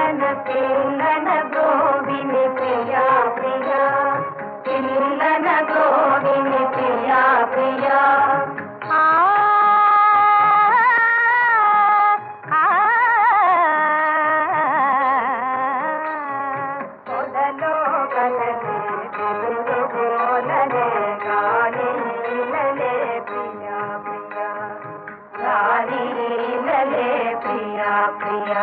పిల్లన పిల్లన గోవిని ప్రియా ప్రియా పిల్లన గోవిని ప్రియా ప్రియా ఆ ఆ పొదలో కలలే వెలుగు గోలలే గాలిలలే ప్రియా ప్రియా గాలిలలే ప్రియా ప్రియా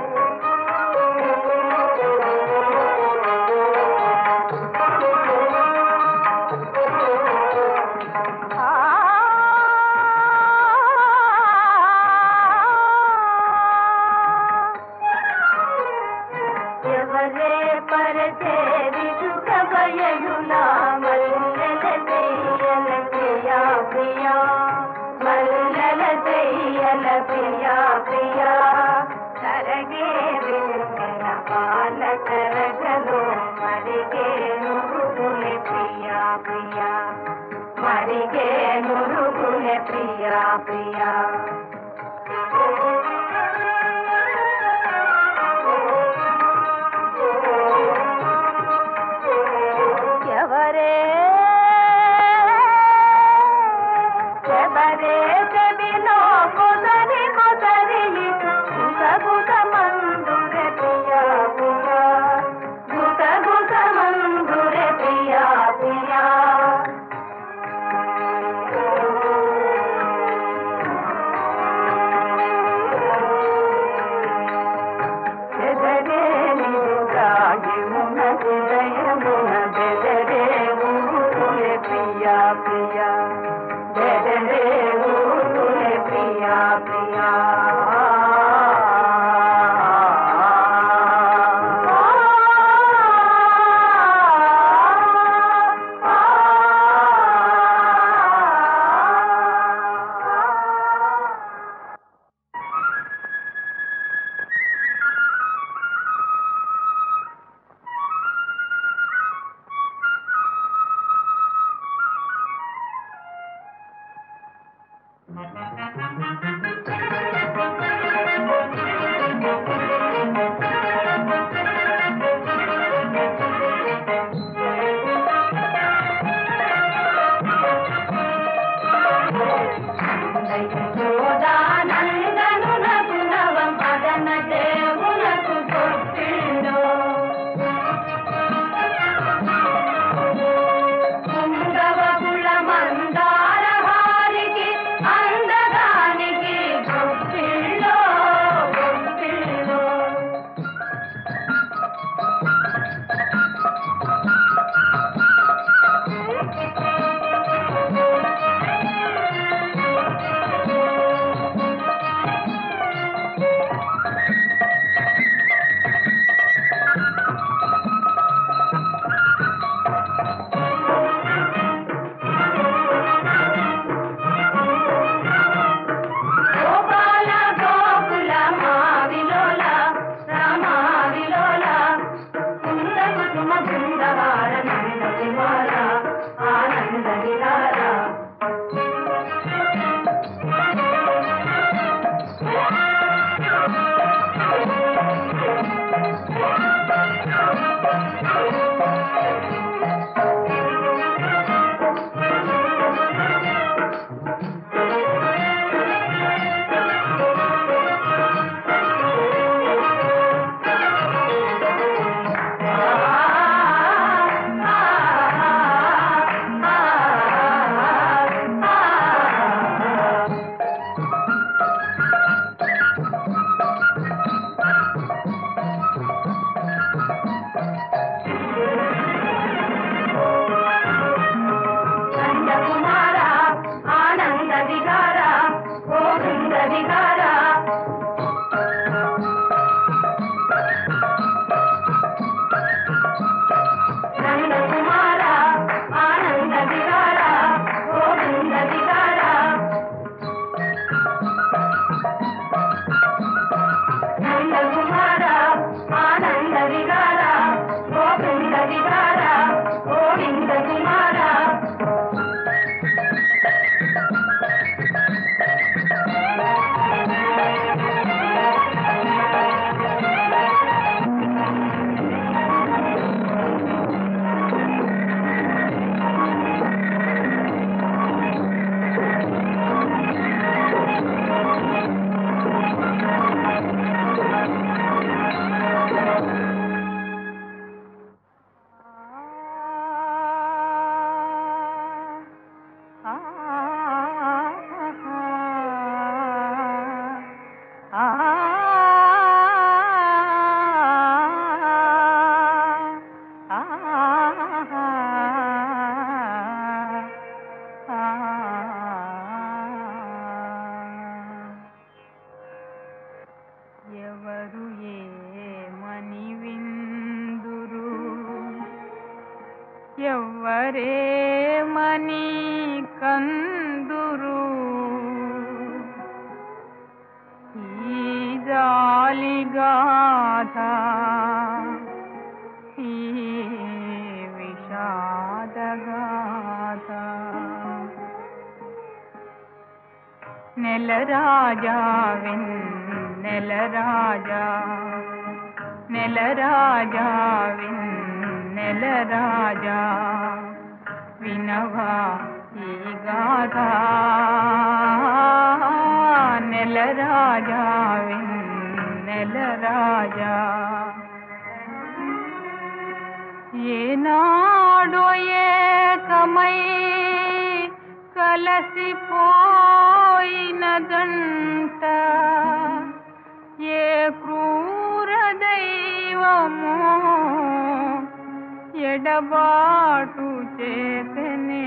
ఎవరే పరచే విదుక బయలులా మల్లెల చెయ్యల ప్రియా ప్రియా మల్లెల చెయ్యల ప్రియా ప్రియా సరగే ఎవరు ఏమని విందురు ఎవ్వరేమని కందురు ఈ జాలిగాథ ఈ విషాదగాథ నెల రాజా విన్ నెల రాజా నెల రాజా విన్ నెల రాజా వినవా ఈ గాథ నెల రాజా విన్ నెల రాజా ఏనాడో ఏకమై కలసిపోయిన జంట ఏ క్రూర దైవమో ఎడబాటు చేతనే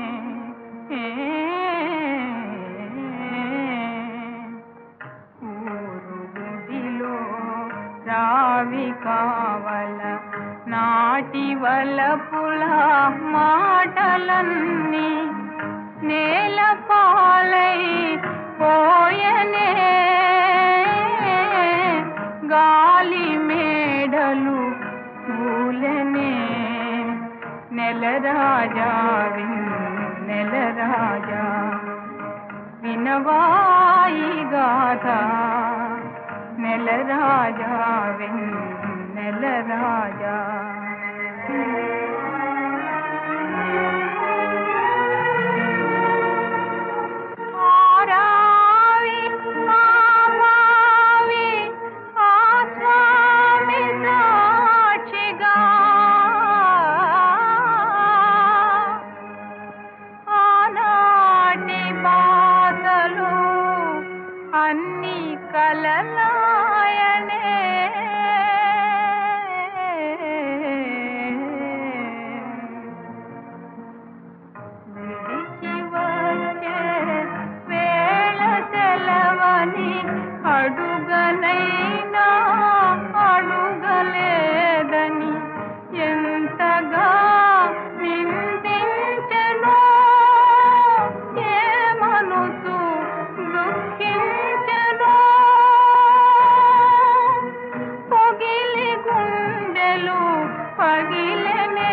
ఊరుగుడిలో రావి కావల నాటి వలపుల మాటలన్నీ నేల పాలై పోయనే గాలి మేడలు పూలనే నెల రాజా విన్ నెల రాజా వినవాయి గాథ నెల రాజా విన్ నెల రాజా ఆరావి ఆమావి ఆ స్వామి సాక్షిగా ఆనాటి బాధలు అన్ని కలలాయనే విడిచి వచ్చే వేళ సెలవని అడుగనైనా అడుగలేదని ఎంతగా నిందించనో ఏ మనసు దుఃఖించనో పొగిలి గుండెలు పగిలనే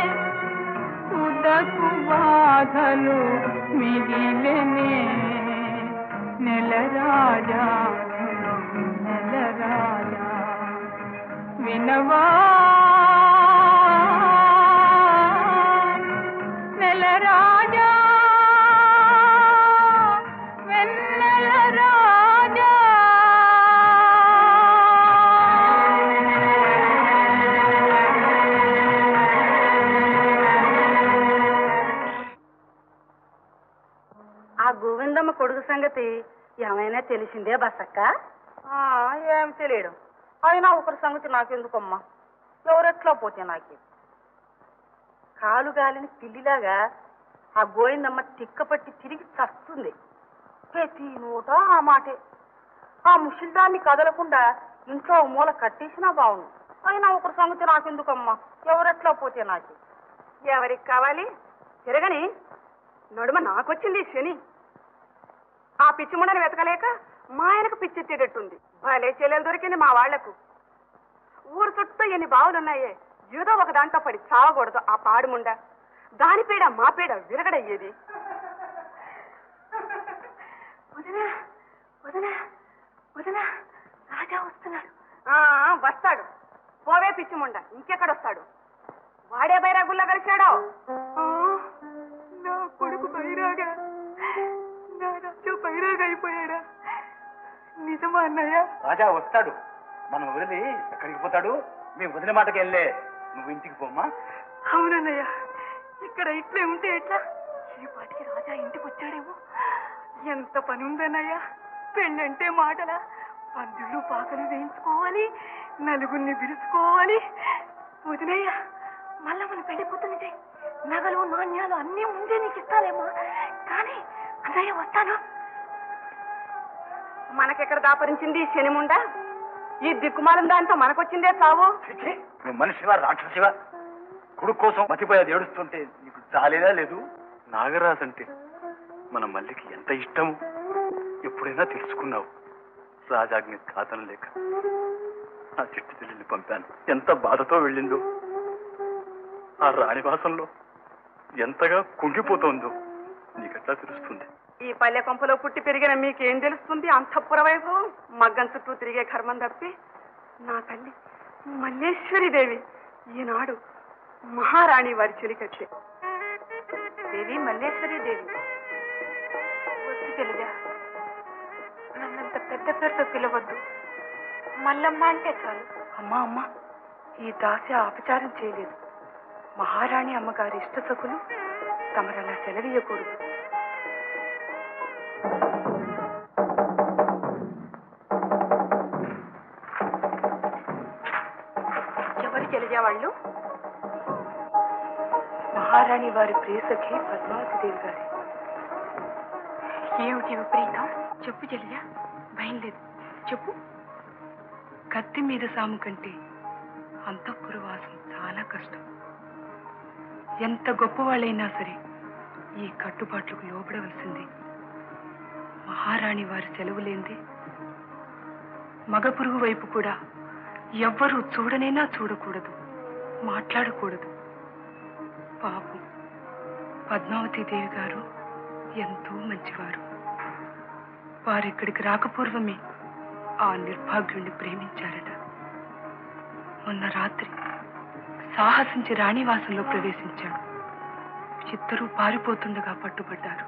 తుదకు బాధలు మిగిలనే నెల రాజా నెల రాజా వినవా నెల రాజా వెన్నెల రాజా ఆ గోవిందమ్మ కొడుకు సంగతి ఏమైనా తెలిసిందే బసక్క ఏం తెలియడం అయినా ఒకరి సంగతి నాకెందుకమ్మా ఎవరెట్లా పోతే నాకే కాలు గాలిని పిల్లిలాగా ఆ గోవిందమ్మ తిక్కపట్టి తిరిగి చస్తుంది ప్రతి నోట ఆ మాటే ఆ ముషిల్దాన్ని కదలకుండా ఇంట్లో ఓ మూల కట్టేసినా బాగుండు అయినా ఒకరి సంగతి నాకెందుకమ్మా ఎవరెట్లా పోతే నాకే ఎవరికి కావాలి తిరగని నడుమ నాకొచ్చింది ఈ శని ఆ పిచ్చిముండని వెతకలేక మా ఆయనకు పిచ్చెత్తేటట్టుంది భలే చెల్లెలు దొరికింది మా వాళ్లకు ఊరు చుట్టూ ఎన్ని బావులున్నాయే ఏదో ఒక దాంట్లో పడి చావకూడదు ఆ పాడుముండ దాని పీడ మా పీడ విరగడయ్యేది వదినా వదినా వదినా రాజా వస్తున్నాడు వస్తాడు పోవే పిచ్చిముండ ఇంకెక్కడొస్తాడు వాడే బైరాగుల్లో కలిశాడో నా కొడుకు బైరాగా నా రాజు బైరాగా అయిపోయాడా నిజమా అన్నయ్య రాజా వస్తాడు మనం వదిలి ఎక్కడికి పోతాడు మేము వదిలే మాటకి వెళ్ళే నువ్వు ఇంటికి పోమ్మా అవునన్నయ్య ఇక్కడ ఇట్లే ఉంటే ఎట్లా ఈ పాటికి రాజా ఇంటికి వచ్చాడేమో ఎంత పని ఉందన్నయ్య పెళ్ళంటే మాటలా పందులు పాకలు వేయించుకోవాలి నలుగురిని పిలుచుకోవాలి వదినయ్య మళ్ళా మన పెళ్లి కూతురు నగలు నాణ్యాలు అన్నీ ముందే నీకు ఇస్తాలేమ్మా కానీ అన్నయ్య వస్తాను మనకెక్కడ దాపరించింది శనిముండ ఈ దిక్కుమాలిన దాంతో మనకొచ్చిందే చావు చిచి, నువ్వు మనిషివా రాక్షసివా కొడుకు కోసం మతిపోయేది ఏడుస్తుంటే నీకు చాలేదా లేదు నాగరాజు అంటే మన మల్లికి ఎంత ఇష్టము ఎప్పుడైనా తెలుసుకున్నావు రాజాజ్ఞ కాదన లేక ఆ చిట్టి తల్లిని పంపాను ఎంత బాధతో వెళ్ళిందో ఆ రాణివాసంలో ఎంతగా కుంగిపోతోందో నీకెట్లా తెలుస్తుంది ఈ పల్లె కొంపలో పుట్టి పెరిగిన మీకేం తెలుస్తుంది అంతఃపుర వైభవం మగ్గం చుట్టూ తిరిగే కర్మం తప్పి నా తల్లి మల్లేశ్వరి దేవి ఈనాడు మహారాణి వారి చెలికట్టే దేవి మల్లేశ్వరి దేవి వద్దు తెలుగా నన్నంత పెద్ద పేరుతో పిలవద్దు మల్లమ్మ అంటే చాలు అమ్మా అమ్మా ఈ దాసి అపచారం చేయలేదు మహారాణి అమ్మగారి ఇష్ట సకులు తమరలా సెలవీయకూడదు ఎవరు చెలిజా వాళ్ళు మహారాణి వారి ప్రియసఖి పద్మావతి దేవి గారి ఏమిటి విపరీతం చెప్పు చెలియా భయం లేదు చెప్పు కత్తి మీద సాము కంటే అంతఃపుర వాసం చాలా కష్టం ఎంత గొప్పవాళ్ళైనా సరే ఈ కట్టుబాట్లకు లోబడవలసింది మహారాణి వారి సెలవు లేంది మగ పురుగు వైపు కూడా ఎవ్వరూ చూడనైనా చూడకూడదు మాట్లాడకూడదు పాపం పద్మావతి దేవి గారు ఎంతో మంచివారు వారిక్కడికి రాకపూర్వమే ఆ నిర్భాగ్యుణ్ణి ప్రేమించారట మొన్న రాత్రి సాహసించి రాణివాసంలో ప్రవేశించాడు ఇద్దరూ పారిపోతుండగా పట్టుబడ్డారు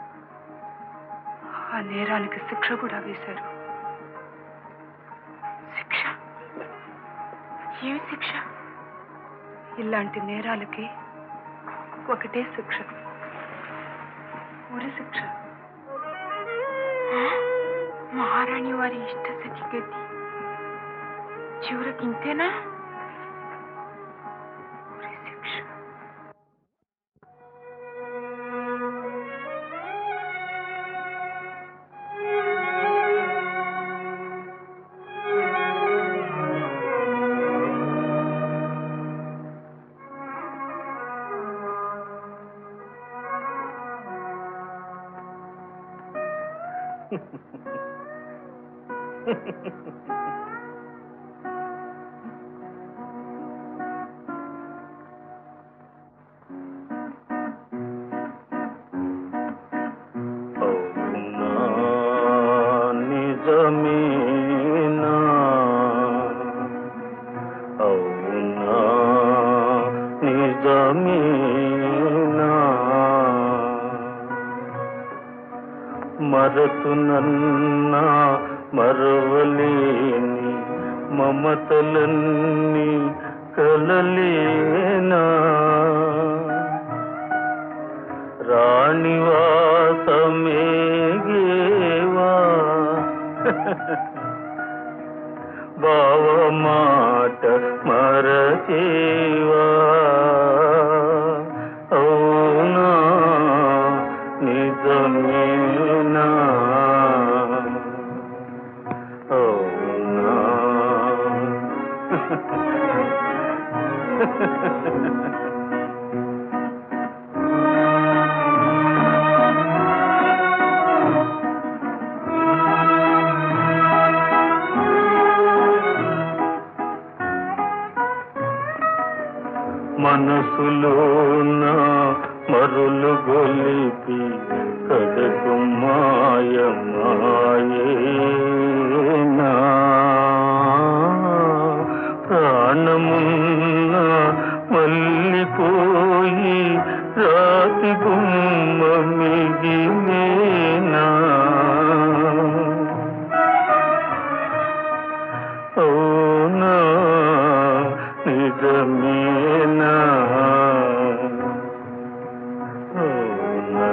ఆ నేరానికి శిక్ష కూడా వేశారు శిక్ష ఏమి శిక్ష ఇలాంటి నేరాలకి ఒకటే శిక్ష ఉరి శిక్ష ఆ? మహారాణి వారి ఇష్ట సఖి గతి చివరికి ఇంతేనా ఉరి శిక్ష అవునా నిజమేనా అవునా నిజమేనా మరతునన్నా మరవలేని మమతలన్నీ కలలేనా రాణివాసమేగేవా బావ మాట మరచేవా అవునా నిజమేనా అవునా మనసులోన మరులు గొలిపి కడకు మాయమాయేనా ప్రాణమున్న మల్లిపోయి రాతి గుమ్మ మిగిలేనా అవునా నిజమేనా అవునా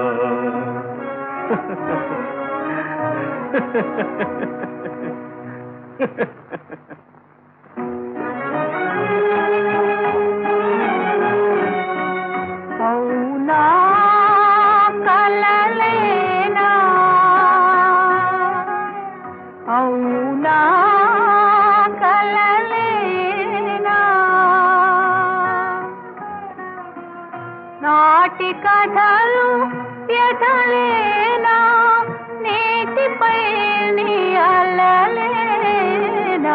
అవునా కలలేనా అవునా కథలు వ్యధలేనా నీటిపై నీ అలలేనా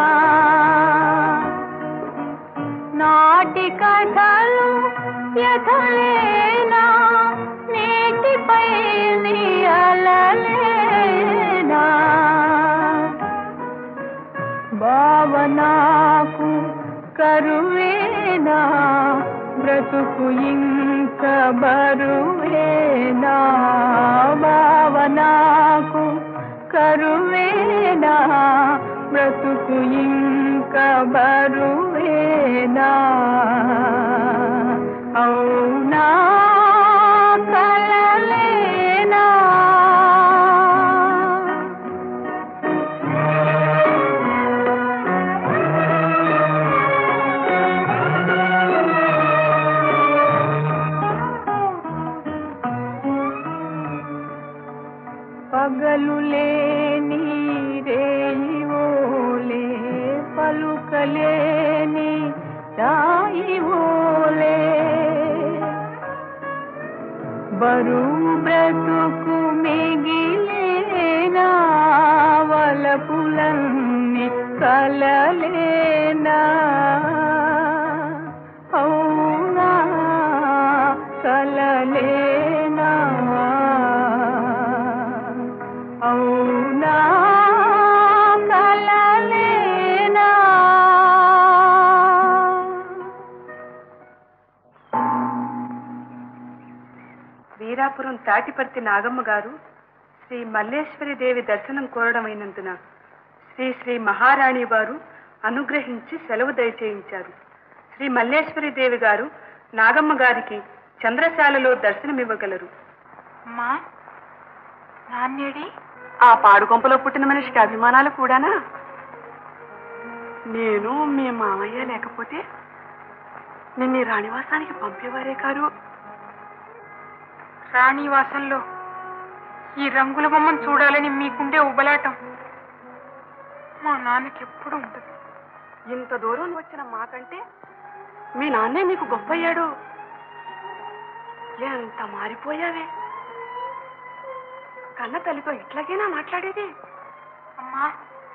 నాటి కథలు వ్యధలేనా నీటిపై నీ అలలేనా భావనాకు కరువేనా బ్రతుకు ఇంక బరువేనా భావనాకు కరువేనా బ్రతుకు ఇంక బరువేనా అవునా కలలేనా పగలు లేని రేయివోలే పలుకలేని రాయివోలే బరువు బ్రతుకు మిగిలేనా వలపులన్నీ కలలేనా అవునా కలలేనా అవునా కలలేనా వీరాపురం తాటిపర్తి నాగమ్మ గారు శ్రీ మల్లేశ్వరి దేవి దర్శనం కోరడమైనందున శ్రీ శ్రీ మహారాణి వారు అనుగ్రహించి సెలవు దయచేయించారు శ్రీ మల్లేశ్వరి దేవి గారు నాగమ్మ గారికి చంద్రశాలలో దర్శనమివ్వగలరు అమ్మా నాన్నేడి ఆ పాడుకొంపలో పుట్టిన మనిషికి అభిమానాలు కూడానా నేను మీ మామయ్య లేకపోతే నిన్ను ఈ రాణివాసానికి పంపేవారే కారు రాణివాసంలో ఈ రంగుల బొమ్మను చూడాలని మీకుండే ఉబలాటం మా నాన్నకి ఎప్పుడు ఉంటుంది ఇంత దూరం వచ్చిన మాకంటే మీ నాన్నే మీకు గొప్ప అయ్యాడు ఎంత మారిపోయావే కన్న తల్లితో ఇట్లాగేనా మాట్లాడేది అమ్మా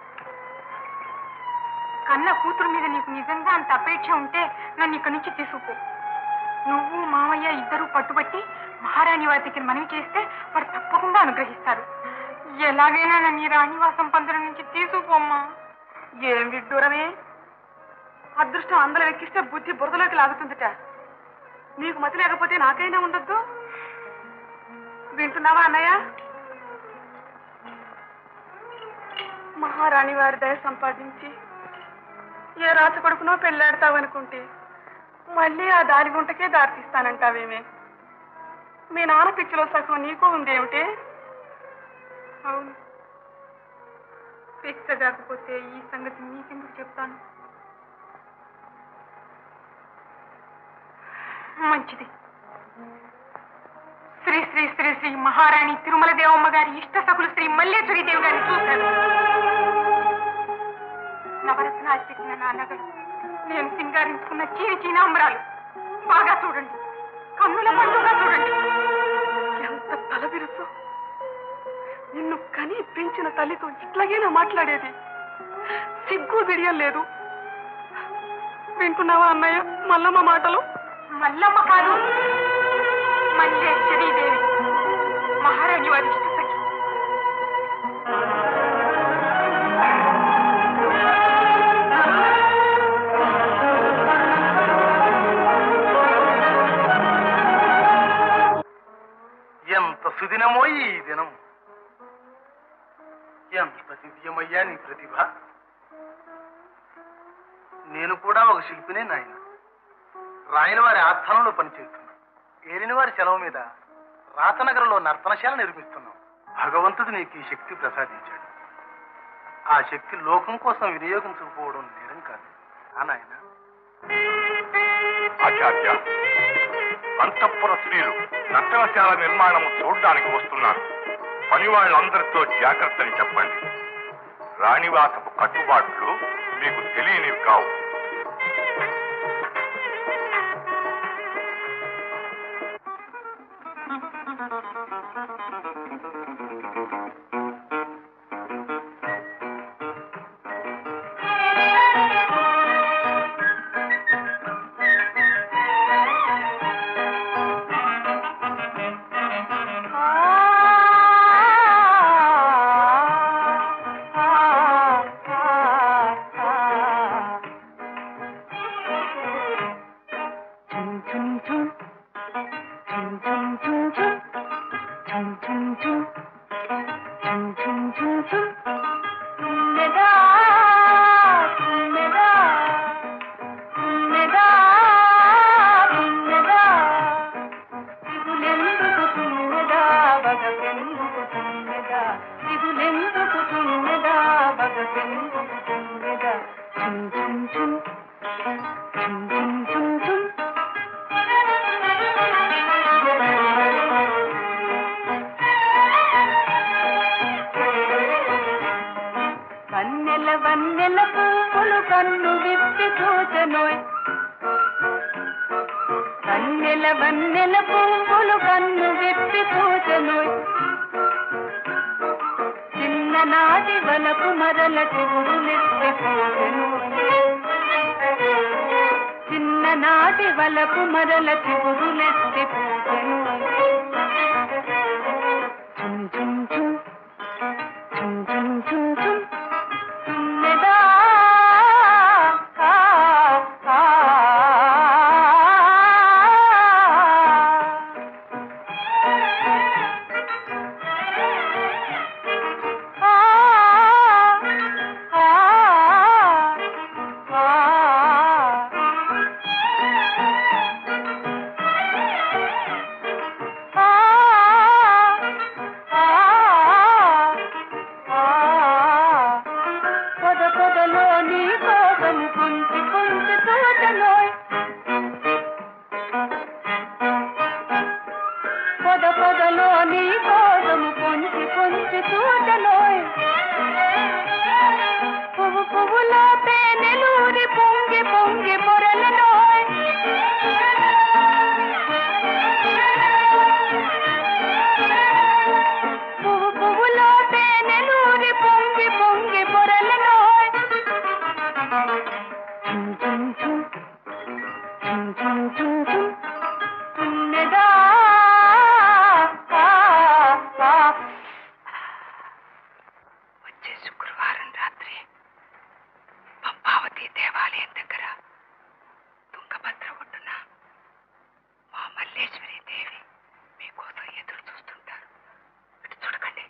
కన్న కూతురు మీద నీకు నిజంగా అంత అపేక్ష ఉంటే నన్ను ఇక్కడి నుంచి తీసుకుపో నువ్వు మామయ్య ఇద్దరు పట్టుబట్టి మహారాణి వారి దగ్గర మనవి చేస్తే వారు తప్పకుండా అనుగ్రహిస్తారు ఎలాగైనా నన్ను ఈ రాణివాసం పందిరం నుంచి తీసుకుపోమ్మా ఏం విడ్డూరమే అదృష్టం అందరూ ఎక్కిస్తే బుద్ధి బురదలోకి లాగుతుందిట నీకు మతి లేకపోతే నాకైనా ఉండొద్దు వింటున్నావా అన్నయ్య మహారాణి వారి దయ సంపాదించి ఏ రాత కొడుకునో పెళ్ళాడతావనుకుంటే మళ్ళీ ఆ దారి గుంటకే దారి తీస్తానంటావేమే మీ నాన్న పిచ్చిలో సగం నీకు ఉందేమిటే అవును పిచ్చ కాకపోతే ఈ సంగతి నీకెందుకు చెప్తాను మంచిది శ్రీ శ్రీ శ్రీ శ్రీ మహారాణి తిరుమల దేవమ్మ గారి ఇష్ట సకులు శ్రీ మల్లేశ్వరి దేవి గారిని చూశాను నవరత్నాలు చెక్కిన నా నగలు నేను సింగారించుకున్న చీని చీనాంబరాలు బాగా చూడండి కన్నుల పండుగ చూడండి ఎంత తల బిరుసు నిన్ను కని పెంచిన తల్లితో ఇట్లాగేనా మాట్లాడేది సిగ్గు బిడియం లేదు వింటున్నావా అన్నయ్య మల్లమ్మ మాటలు మల్లమ్మ కాదు మల్లేశ్వరి దేవి మహారాణి వారి ఇష్ట సఖి ఎంత సుదినమో ఈ దినం ఎంత దివ్యమయ్యా నీ ప్రతిభ నేను కూడా ఒక శిల్పినే నాయన రాయని వారి ఆస్థానంలో పనిచేస్తున్నా ఏలిన వారి సెలవు మీద రాతనగరంలో నర్తనశాల నిర్మిస్తున్నాం భగవంతుడు నీకు ఈ శక్తి ప్రసాదించాడు ఆ శక్తి లోకం కోసం వినియోగించకపోవడం నేరం కాదు ఆ నాయన ఆచార్య అంతఃపుర స్త్రీలు నర్తనశాల నిర్మాణము చూడడానికి వస్తున్నారు పని వాళ్ళందరితో జాగ్రత్తని చెప్పండి రాణివాసపు కట్టుబాట్లు మీకు తెలియనివి కావు పువ్వులు కన్ను విప్పి చూచెనోయ్ కన్నెల వన్నెల పువ్వులు కన్ను విప్పి చూచెనోయ్ చిన్ననాటి వలపు మరల చిగురులెత్తి పూజెను చిన్ననాటి వలపు మరల చిగురులెత్తి పూజెను చుం చుం చుం చుం చుం చుం చుం తుమ్మెదా కా కా ఆ ఆ పొద పొదలో నీ కోసం కుంచి కుంచి చూచలోయ్ పొద పొదలో నీ కోసం కొంచి కొంచి చూచలోయ్ పువ్వు పువ్వులో తేనెలూరి పొంగి పొంగి పొరలలోయ్ పువ్వు పువ్వులో తేనెలూరి పొంగి పొంగి పొరలలోయ్ చుం చుం చుం చుం చుం చుం చుం తుమ్మెదా ఆ, ఆ. వచ్చే శుక్రవారం రాత్రి పంపావతి దేవాలయం దగ్గర తుంగభద్ర ఒడ్డున మా మల్లేశ్వరి దేవి మీకోసం ఎదురు చూస్తుంటారు ఇటు చూడకండి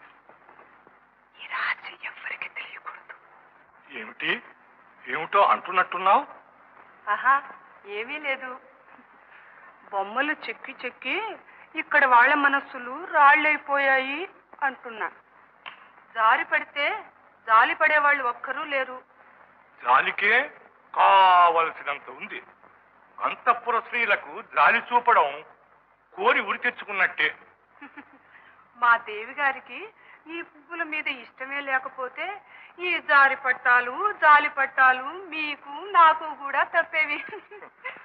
ఈ రహస్యం ఎవ్వరికి తెలియకూడదు ఏమిటి ఏమిటో అంటున్నట్టున్నావు ఆహా ఏమీ లేదు బొమ్మలు చెక్కి చెక్కి ఇక్కడ వాళ్ళ మనస్సులు రాళ్ళైపోయాయి అంటున్నా జారి పడితే జాలి పడేవాళ్ళు ఒక్కరూ లేరు జాలికే కావలసినంత ఉంది అంతఃపుర స్త్రీలకు జాలి చూపడం కోరి ఉరి తెచ్చుకున్నట్టే మా దేవి గారికి ఈ పువ్వుల మీద ఇష్టమే లేకపోతే ఈ జారి పట్టాలు జాలి పట్టాలు మీకు నాకు కూడా తప్పేవి